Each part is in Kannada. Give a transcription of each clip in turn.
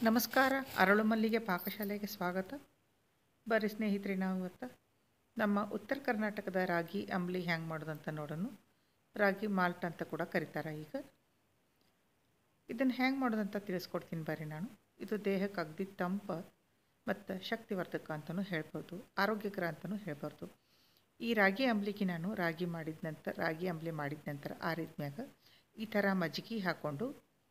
ನಮಸ್ಕಾರ ಅರಳು ಮಲ್ಲಿಗೆ ಪಾಕಶಾಲೆಗೆ ಸ್ವಾಗತ ಬರ್ರಿ ಸ್ನೇಹಿತರೆ ನಾವು ಇವತ್ತು ನಮ್ಮ ಉತ್ತರ ಕರ್ನಾಟಕದ ರಾಗಿ ಅಂಬ್ಲಿ ಹ್ಯಾಂಗೆ ಮಾಡೋದಂತ ನೋಡೋಣ ರಾಗಿ ಮಾಲ್ಟ್ ಅಂತ ಕೂಡ ಕರೀತಾರೆ ಈಗ ಇದನ್ನು ಹ್ಯಾಂಗೆ ಮಾಡೋದಂತ ತಿಳಿಸ್ಕೊಡ್ತೀನಿ ಬರ್ರಿ ನಾನು ಇದು ದೇಹಕ್ಕೆ ಅಗದಿ ತಂಪ ಮತ್ತು ಶಕ್ತಿವರ್ಧಕ ಅಂತಲೂ ಹೇಳ್ಬೋದು ಆರೋಗ್ಯಕರ ಅಂತಲೂ ಹೇಳ್ಬಾರ್ದು ಈ ರಾಗಿ ಅಂಬ್ಲಿಗೆ ನಾನು ರಾಗಿ ಮಾಡಿದ ನಂತರ ರಾಗಿ ಅಂಬ್ಲಿ ಮಾಡಿದ ನಂತರ ಆರಿದ್ಮ್ಯಾಗ ಈ ಥರ ಮಜ್ಜಿಗೆ ಹಾಕ್ಕೊಂಡು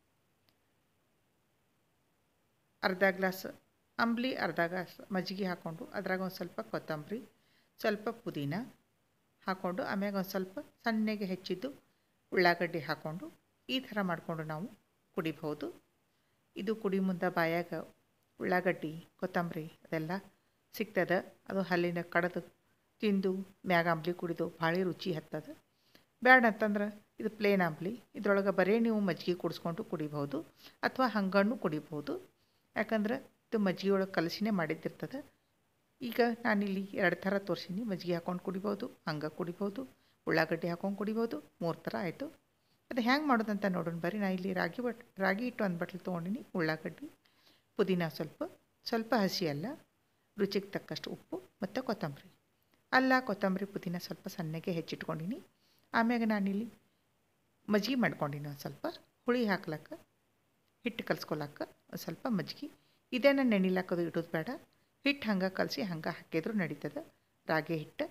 ಅರ್ಧ ಗ್ಲಾಸ್ ಅಂಬ್ಲಿ ಅರ್ಧ ಗ್ಲಾಸ್ ಮಜ್ಜಿಗೆ ಹಾಕ್ಕೊಂಡು ಅದ್ರಾಗ ಒಂದು ಸ್ವಲ್ಪ ಕೊತ್ತಂಬರಿ ಸ್ವಲ್ಪ ಪುದೀನ ಹಾಕ್ಕೊಂಡು ಆಮ್ಯಾಗ ಒಂದು ಸ್ವಲ್ಪ ಸಣ್ಣಗೆ ಹೆಚ್ಚಿದ್ದು ಉಳ್ಳಾಗಡ್ಡಿ ಹಾಕ್ಕೊಂಡು ಈ ಥರ ಮಾಡಿಕೊಂಡು ನಾವು ಕುಡಿಬಹುದು ಇದು ಕುಡಿ ಮುಂದೆ ಬಾಯಾಗ ಉಳ್ಳಾಗಡ್ಡಿ ಕೊತ್ತಂಬರಿ ಅದೆಲ್ಲ ಸಿಗ್ತದೆ ಅದು ಹಲ್ಲಿನ ಕಡ್ದು ತಿಂದು ಮ್ಯಾಗ ಅಂಬ್ಲಿ ಕುಡಿದು ಭಾಳ ರುಚಿ ಹತ್ತದ ಬ್ಯಾಡ ಅಂತಂದ್ರೆ ಇದು ಪ್ಲೇನ್ ಅಂಬ್ಲಿ ಇದ್ರೊಳಗೆ ಬರೀ ನೀವು ಮಜ್ಜಿಗೆ ಕುಡಿಸ್ಕೊಂಡು ಕುಡಿಬಹುದು ಅಥವಾ ಹಂಗಣ್ಣು ಕುಡಿಬಹುದು ಯಾಕಂದ್ರೆ ಇದು ಮಜ್ಜಿಗೆ ಒಳಗೆ ಕಲಸಿನೇ ಮಾಡಿದ್ದಿರ್ತದೆ ಈಗ ನಾನಿಲ್ಲಿ ಎರಡು ಥರ ತೋರಿಸೀನಿ ಮಜ್ಜಿಗೆ ಹಾಕ್ಕೊಂಡು ಕುಡಿಬೋದು ಹಂಗೆ ಕುಡಿಬೋದು ಉಳ್ಳಾಗಡ್ಡಿ ಹಾಕ್ಕೊಂಡು ಕುಡಿಬೋದು ಮೂರು ಥರ ಆಯಿತು ಅದು ಹ್ಯಾಂಗೆ ಮಾಡೋದಂತ ನೋಡೋಣ ಬರ್ರಿ ನಾ ಇಲ್ಲಿ ರಾಗಿ ಬಟ್ ರಾಗಿ ಹಿಟ್ಟು ಒಂದು ಬಟ್ಲು ತೊಗೊಂಡಿನಿ ಉಳ್ಳಾಗಡ್ಡಿ ಪುದೀನ ಸ್ವಲ್ಪ ಸ್ವಲ್ಪ ಹಸಿ ಅಲ್ಲ ರುಚಿಗೆ ತಕ್ಕಷ್ಟು ಉಪ್ಪು ಮತ್ತು ಕೊತ್ತಂಬರಿ ಅಲ್ಲ ಕೊತ್ತಂಬರಿ ಪುದೀನ ಸ್ವಲ್ಪ ಸಣ್ಣಗೆ ಹೆಚ್ಚಿಟ್ಕೊಂಡಿನಿ ಆಮ್ಯಾಗ ನಾನಿಲ್ಲಿ ಮಜ್ಜಿಗೆ ಮಾಡ್ಕೊಂಡಿನಿ ಒಂದು ಸ್ವಲ್ಪ ಹುಳಿ ಹಾಕ್ಲಕ್ಕ ಹಿಟ್ಟು ಕಲ್ಸ್ಕೊಳಕ್ಕ ಒಂದು ಸ್ವಲ್ಪ ಮಜ್ಜಿಗೆ ಇದೇನ ನೆನಿಲಾಕೋದು ಇಡೋದು ಬೇಡ ಹಿಟ್ಟು ಹಂಗೆ ಕಲಸಿ ಹಂಗೆ ಹಾಕಿದ್ರು ನಡೀತದೆ ರಾಗಿ ಹಿಟ್ಟು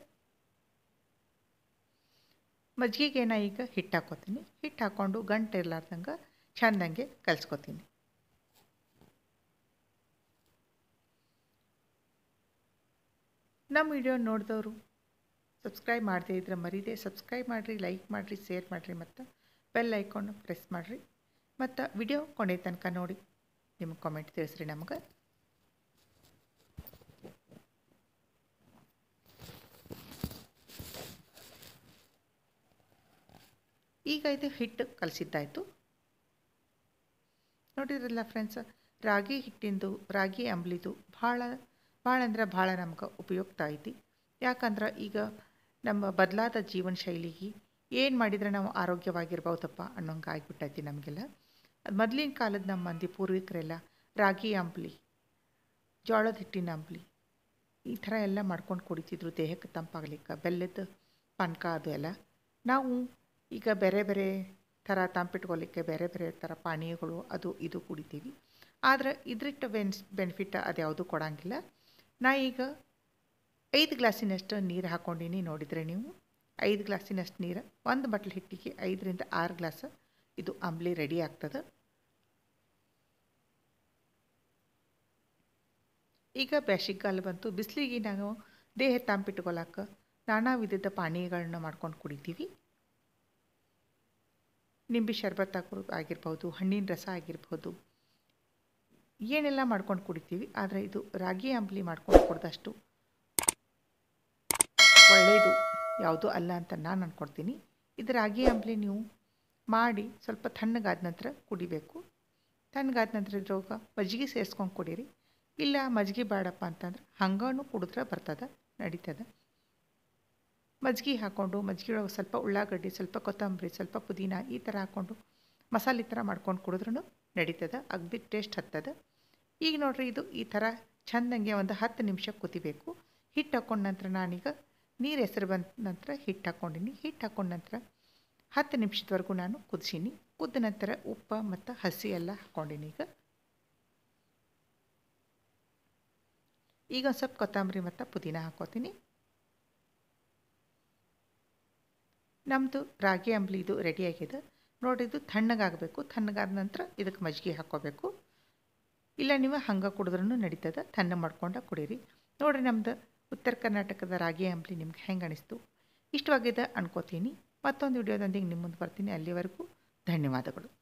ಮಜ್ಜಿಗೆಗೆ ನಾ ಈಗ ಹಿಟ್ಟು ಹಾಕೋತೀನಿ ಹಿಟ್ಟು ಹಾಕ್ಕೊಂಡು ಗಂಟು ಇರ್ಲಾರ್ದಂಗೆ ಚೆಂದಂಗೆ ಕಲಿಸ್ಕೊತೀನಿ ನಮ್ಮ ವಿಡಿಯೋ ನೋಡಿದವರು ಸಬ್ಸ್ಕ್ರೈಬ್ ಮಾಡದೇ ಇದ್ರೆ ಮರೀದೆ ಸಬ್ಸ್ಕ್ರೈಬ್ ಮಾಡಿರಿ ಲೈಕ್ ಮಾಡಿರಿ ಶೇರ್ ಮಾಡಿರಿ ಮತ್ತು ಬೆಲ್ ಐಕಾನ್ ಪ್ರೆಸ್ ಮಾಡಿರಿ ಮತ್ತು ವಿಡಿಯೋ ಕೊನೆ ತನಕ ನೋಡಿ ನಿಮಗೆ ಕಾಮೆಂಟ್ ತಿಳಿಸ್ರಿ ನಮಗೆ ಈಗ ಇದು ಹಿಟ್ಟು ಕಲಸಿದ್ದಾಯಿತು ನೋಡಿದ್ರಲ್ಲ ಫ್ರೆಂಡ್ಸ್ ರಾಗಿ ಹಿಟ್ಟಿಂದು ರಾಗಿ ಅಂಬ್ಲಿದು ಭಾಳ ಭಾಳ ಅಂದ್ರೆ ಭಾಳ ನಮ್ಗೆ ಉಪಯುಕ್ತ ಐತಿ ಯಾಕಂದ್ರೆ ಈಗ ನಮ್ಮ ಬದಲಾದ ಜೀವನ ಶೈಲಿಗೆ ಏನು ಮಾಡಿದರೆ ನಾವು ಆರೋಗ್ಯವಾಗಿರ್ಬೋದಪ್ಪ ಅನ್ನೋಂಗೆ ಆಗಿಬಿಟ್ಟೈತಿ ನಮಗೆಲ್ಲ ಮೊದಲಿನ ಕಾಲದ ನಮ್ಮ ಮಂದಿ ಪೂರ್ವಿಕರೆಲ್ಲ ರಾಗಿ ಅಂಬ್ಲಿ ಜೋಳದ ಹಿಟ್ಟಿನ ಅಂಬ್ಲಿ ಈ ಥರ ಎಲ್ಲ ಮಾಡ್ಕೊಂಡು ಕುಡಿತಿದ್ರು ದೇಹಕ್ಕೆ ತಂಪಾಗ್ಲಿಕ್ಕೆ ಬೆಲ್ಲದ ಪಾನಕ ಅದು ಎಲ್ಲ ನಾವು ಈಗ ಬೇರೆ ಬೇರೆ ಥರ ತಂಪಿಟ್ಕೊಲಿಕ್ಕೆ ಬೇರೆ ಬೇರೆ ಥರ ಪಾನೀಯಗಳು ಅದು ಇದು ಕುಡಿತೀವಿ ಆದರೆ ಇದ್ರಿಟ್ಟ ಬೆನ್ಸ್ ಬೆನಿಫಿಟ್ ಅದ್ಯಾವುದು ಕೊಡೋಂಗಿಲ್ಲ ನಾ ಈಗ ಐದು ಗ್ಲಾಸಿನಷ್ಟು ನೀರು ಹಾಕ್ಕೊಂಡಿನಿ ನೋಡಿದರೆ ನೀವು ಐದು ಗ್ಲಾಸಿನಷ್ಟು ನೀರು ಒಂದು ಬಟ್ಲು ಹಿಟ್ಟಿಗೆ ಐದರಿಂದ ಆರು ಗ್ಲಾಸ್ ಇದು ಅಂಬ್ಲಿ ರೆಡಿ ಆಗ್ತದೆ ಈಗ ಬೇಸಿಗೆಗಾಲ ಬಂತು ಬಿಸಿಲಿಗೆ ನಾವು ದೇಹ ತಂಪಿಟ್ಕೊಳಕ್ಕೆ ನಾನಾ ವಿಧದ ಪಾನೀಯಗಳನ್ನ ಮಾಡ್ಕೊಂಡು ಕುಡಿತೀವಿ ನಿಂಬೆ ಶರ್ಬತ್ ಆಗಿರ್ಬೋದು ಹಣ್ಣಿನ ರಸ ಆಗಿರ್ಬೋದು ಏನೆಲ್ಲ ಮಾಡ್ಕೊಂಡು ಕುಡಿತೀವಿ ಆದರೆ ಇದು ರಾಗಿ ಅಂಬ್ಲಿ ಮಾಡ್ಕೊಂಡು ಕುಡ್ದಷ್ಟು ಒಳ್ಳೆಯದು ಯಾವುದೂ ಅಲ್ಲ ಅಂತ ನಾನು ಅಂದ್ಕೊಡ್ತೀನಿ ಇದು ರಾಗಿ ಅಂಬ್ಲಿ ನೀವು ಮಾಡಿ ಸ್ವಲ್ಪ ತಣ್ಣಗಾದ ನಂತರ ಕುಡಿಬೇಕು ತಣ್ಣಗಾದ ನಂತರ ಇದ್ರೊಳಗೆ ಮಜ್ಜಿಗೆ ಸೇರಿಸ್ಕೊಂಡು ಕುಡೀರಿ ಇಲ್ಲ ಮಜ್ಜಿಗೆ ಬೇಡಪ್ಪ ಅಂತಂದ್ರೆ ಹಂಗೂ ಕುಡಿದ್ರೆ ಬರ್ತದೆ ನಡೀತದೆ ಮಜ್ಜಿಗೆ ಹಾಕ್ಕೊಂಡು ಮಜ್ಜಿಗೆ ಒಳಗೆ ಸ್ವಲ್ಪ ಉಳ್ಳಾಗಡ್ಡಿ ಸ್ವಲ್ಪ ಕೊತ್ತಂಬರಿ ಸ್ವಲ್ಪ ಪುದೀನ ಈ ಥರ ಹಾಕ್ಕೊಂಡು ಮಸಾಲೆ ಥರ ಮಾಡ್ಕೊಂಡು ಕುಡಿದ್ರೂ ನಡೀತದೆ ಅಗ್ದಿ ಟೇಸ್ಟ್ ಹತ್ತದ ಈಗ ನೋಡ್ರಿ ಇದು ಈ ಥರ ಚೆಂದಂಗೆ ಒಂದು ಹತ್ತು ನಿಮಿಷ ಕುದಿಬೇಕು ಹಿಟ್ಟು ಹಾಕ್ಕೊಂಡ ನಂತರ ನಾನೀಗ ನೀರು ಹೆಸರು ಬಂದ ನಂತರ ಹಿಟ್ಟು ಹಾಕ್ಕೊಂಡಿನಿ ಹಿಟ್ಟು ಹಾಕ್ಕೊಂಡ ನಂತರ ಹತ್ತು ನಿಮಿಷದವರೆಗೂ ನಾನು ಕುದಿಸೀನಿ ಕುದ್ದ ನಂತರ ಉಪ್ಪು ಮತ್ತು ಹಸಿ ಎಲ್ಲ ಹಾಕ್ಕೊಂಡಿನಿ ಈಗ ಈಗ ಒಂದು ಸ್ವಲ್ಪ ಕೊತ್ತಂಬರಿ ಮತ್ತು ಪುದೀನ ಹಾಕ್ಕೋತೀನಿ ನಮ್ಮದು ರಾಗಿ ಅಂಬ್ಲಿ ಇದು ರೆಡಿಯಾಗಿದೆ ನೋಡಿ ಇದು ತಣ್ಣಗಾಗಬೇಕು ತಣ್ಣಗಾದ ನಂತರ ಇದಕ್ಕೆ ಮಜ್ಜಿಗೆ ಹಾಕ್ಕೋಬೇಕು ಇಲ್ಲ ನೀವು ಹಂಗೆ ಕುಡಿದ್ರೂ ನಡೀತದೆ ತಣ್ಣ ಮಾಡ್ಕೊಂಡು ಕುಡೀರಿ ನೋಡಿರಿ ನಮ್ದು ಉತ್ತರ ಕರ್ನಾಟಕದ ರಾಗಿ ಅಂಬ್ಲಿ ನಿಮ್ಗೆ ಹೆಂಗೆ ಅನಿಸ್ತು ಇಷ್ಟವಾಗಿದೆ ಅನ್ಕೋತೀನಿ ಮತ್ತೊಂದು ವಿಡಿಯೋದೊಂದಿಗೆ ನಿಮ್ಮ ಮುಂದೆ ಬರ್ತೀನಿ ಅಲ್ಲಿವರೆಗೂ ಧನ್ಯವಾದಗಳು